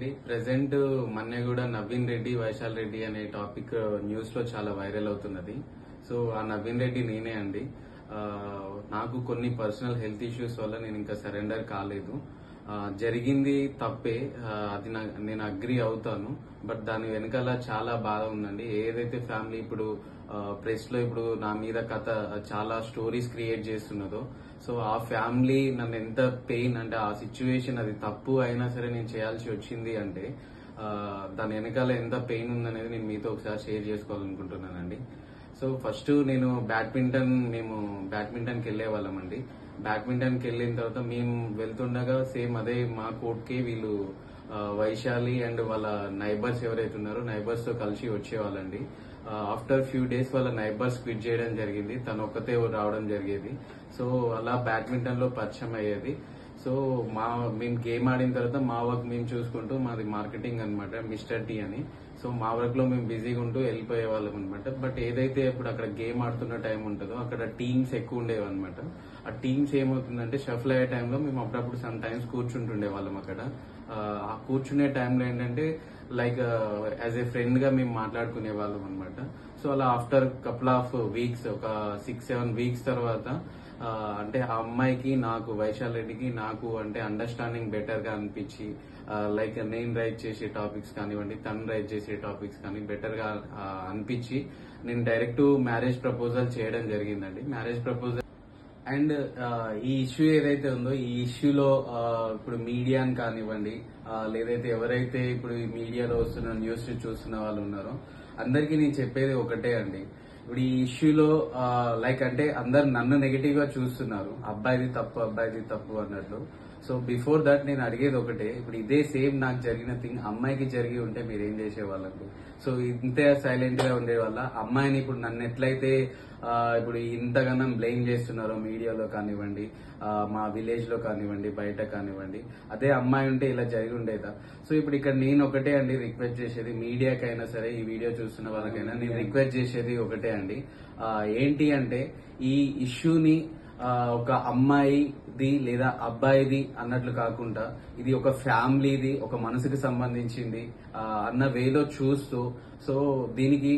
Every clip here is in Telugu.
అండి ప్రెసెంట్ మొన్నే కూడా నవీన్ రెడ్డి వైశాల్ రెడ్డి అనే టాపిక్ న్యూస్ లో చాలా వైరల్ అవుతున్నది సో ఆ నవీన్ రెడ్డి నేనే అండి ఆ, నాకు కొన్ని పర్సనల్ హెల్త్ ఇష్యూస్ వల్ల నేను ఇంకా సరెండర్ కాలేదు ఆ, జరిగింది తప్పే ఆ, అది నా- నేను అగ్రి అవుతాను బట్ దాని వెనకాల చాలా బాధ ఉందండి ఏదైతే ఫ్యామిలీ ఇప్పుడు ప్రెస్ లో ఇప్పుడు నా మీద కథ చాలా స్టోరీస్ క్రియేట్ చేస్తున్నదో సో ఆ ఫ్యామిలీ నన్ను ఎంత పెయిన్ అంటే ఆ సిచ్యువేషన్ అది తప్పు అయినా సరే నేను చేయాల్సి వచ్చింది అంటే ఆ, దాని వెనకాల ఎంత పెయిన్ ఉందనేది నేను మీతో ఒకసారి షేర్ చేసుకోవాలనుకుంటున్నానండి సో ఫస్ట్ నేను బ్యాడ్మింటన్ మేము బ్యాడ్మింటన్కి వెళ్ళే వాళ్ళం అండి బ్యాడ్మింటన్కి వెళ్ళిన తర్వాత మేము వెళ్తుండగా సేమ్ అదే మా కోర్ట్కి వీళ్ళు ఆ, వైశాలి అండ్ వాళ్ళ నైబర్స్ ఎవరైతే ఉన్నారో నైబర్స్ తో కలిసి వచ్చేవాళ్ళండి ఆఫ్టర్ ఫ్యూ డేస్ వాళ్ళ నైబర్స్ క్విట్ చేయడం జరిగింది తను ఒక్కతే రావడం జరిగేది సో అలా బ్యాడ్మింటన్ లో పరిచయం అయ్యేది సో మా మేము గేమ్ ఆడిన తర్వాత మా వర్క్ మేము చూసుకుంటూ మాది మార్కెటింగ్ అన్నమాట మిస్టర్ టీ అని సో మా వర్క్ లో మేము బిజీగా ఉంటూ వెళ్ళిపోయే వాళ్ళం అనమాట బట్ ఏదైతే ఇప్పుడు అక్కడ గేమ్ ఆడుతున్న టైం ఉంటుందో అక్కడ టీమ్స్ ఎక్కువ ఉండేవి అనమాట ఆ టీమ్స్ ఏమవుతుందంటే షఫల్ అయ్యే టైంలో మేము అప్పుడప్పుడు సమ్ టైమ్స్ కూర్చుంటుండే వాళ్ళం అక్కడ ఆ, ఆ కూర్చునే టైంలో ఏంటంటే లైక్ యాజ్ ఏ ఫ్రెండ్ గా మేము మాట్లాడుకునే వాళ్ళం అనమాట సో అలా ఆఫ్టర్ కపుల్ ఆఫ్ వీక్స్ ఒక సిక్స్ సెవెన్ వీక్స్ తర్వాత ఆ, అంటే ఆ అమ్మాయికి నాకు వైశాల్ రెడ్డికి నాకు అంటే అండర్స్టాండింగ్ బెటర్ గా అనిపించి లైక్ నేను రైట్ చేసే టాపిక్స్ కానివ్వండి తను రైట్ చేసే టాపిక్స్ కానీ బెటర్ గా ఆ, అనిపించి నేను డైరెక్ట్ మ్యారేజ్ ప్రపోజల్ చేయడం జరిగిందండి మ్యారేజ్ ప్రపోజల్ అండ్ ఈ ఇష్యూ ఏదైతే ఉందో ఈ ఇష్యూలో ఇప్పుడు మీడియాని కానివ్వండి ఆ, లేదైతే ఎవరైతే ఇప్పుడు ఈ మీడియాలో వస్తున్న న్యూస్ చూస్తున్న వాళ్ళు ఉన్నారో అందరికీ నేను చెప్పేది ఒకటే అండి ఇప్పుడు ఈ ఇష్యూలో లైక్ అంటే అందరు నన్ను నెగిటివ్ గా చూస్తున్నారు అబ్బాయిది తప్పు అబ్బాయిది తప్పు అన్నట్లు సో బిఫోర్ దట్ నేను అడిగేది ఒకటే ఇప్పుడు ఇదే సేమ్ నాకు జరిగిన థింగ్ అమ్మాయికి జరిగి ఉంటే మీరు ఏం చేసేవాళ్ళండి సో ఇంతే సైలెంట్ గా ఉండే వల్ల అమ్మాయిని ఇప్పుడు నన్ను ఎట్లయితే ఆ, ఇప్పుడు ఇంతగానం బ్లేమ్ చేస్తున్నారో మీడియాలో కానివ్వండి ఆ, మా విలేజ్ లో కానివ్వండి బయట కానివ్వండి అదే అమ్మాయి ఉంటే ఇలా జరిగి ఉండేదా సో ఇప్పుడు ఇక్కడ నేను ఒకటే అండి రిక్వెస్ట్ చేసేది మీడియాకైనా సరే ఈ వీడియో చూస్తున్న వాళ్ళకైనా నేను రిక్వెస్ట్ చేసేది ఒకటే అండి ఆ, ఏంటి అంటే ఈ ఇష్యూని ఆ, ఒక అమ్మాయిది లేదా అబ్బాయిది అన్నట్లు కాకుండా ఇది ఒక ఫ్యామిలీది ఒక మనసుకి సంబంధించింది ఆ, అన్న వేలో చూస్తూ సో దీనికి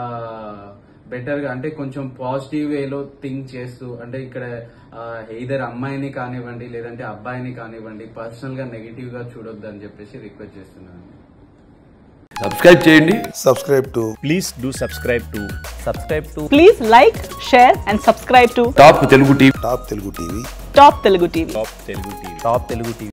బెటర్ గా అంటే కొంచెం పాజిటివ్ వేలో థింక్ చేస్తూ అంటే ఇక్కడ ఇద్దరు అమ్మాయిని కానివ్వండి లేదంటే అబ్బాయిని కానివ్వండి పర్సనల్ గా నెగిటివ్ గా చూడొద్దు అని చెప్పేసి రిక్వెస్ట్ చేస్తున్నాను సబ్స్క్రైబ్ చేయండి subscribe to please do subscribe to subscribe to Please like, share, and subscribe to Top Telugu TV Top Telugu TV. Top Telugu TV. top telugu tv top telugu tv